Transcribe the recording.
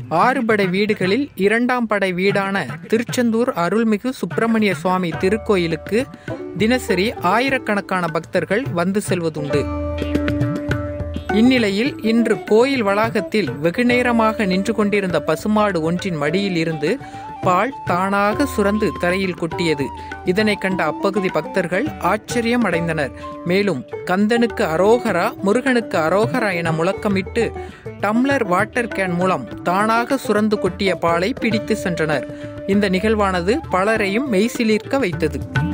ஆறு படை வீடுகளில் இரண்டாம் படை வீடான திருச்செந்தூர் அருள்மிகு சுப்பிரமணிய சுவாமி திருக்கோயிலுக்கு தினசரி ஆயிரக்கணக்கான பக்தர்கள் வந்து செல்வதுண்டு இந்நிலையில் இன்று கோயில் வளாகத்தில் வெகுநேரமாக நின்று கொண்டிருந்த பசுமாடு ஒன்றின் மடியில் இருந்து பால் தானாக சுரந்து தரையில் கொட்டியது இதனை கண்ட அப்பகுதி பக்தர்கள் ஆச்சரியம் அடைந்தனர் மேலும் கந்தனுக்கு அரோகரா முருகனுக்கு அரோகரா என முழக்கமிட்டு டம்ளர் வாட்டர் கேன் மூலம் தானாக சுரந்து கொட்டிய பாலை பிடித்து சென்றனர் இந்த நிகழ்வானது பலரையும் மெய்சிலிர்க்க வைத்தது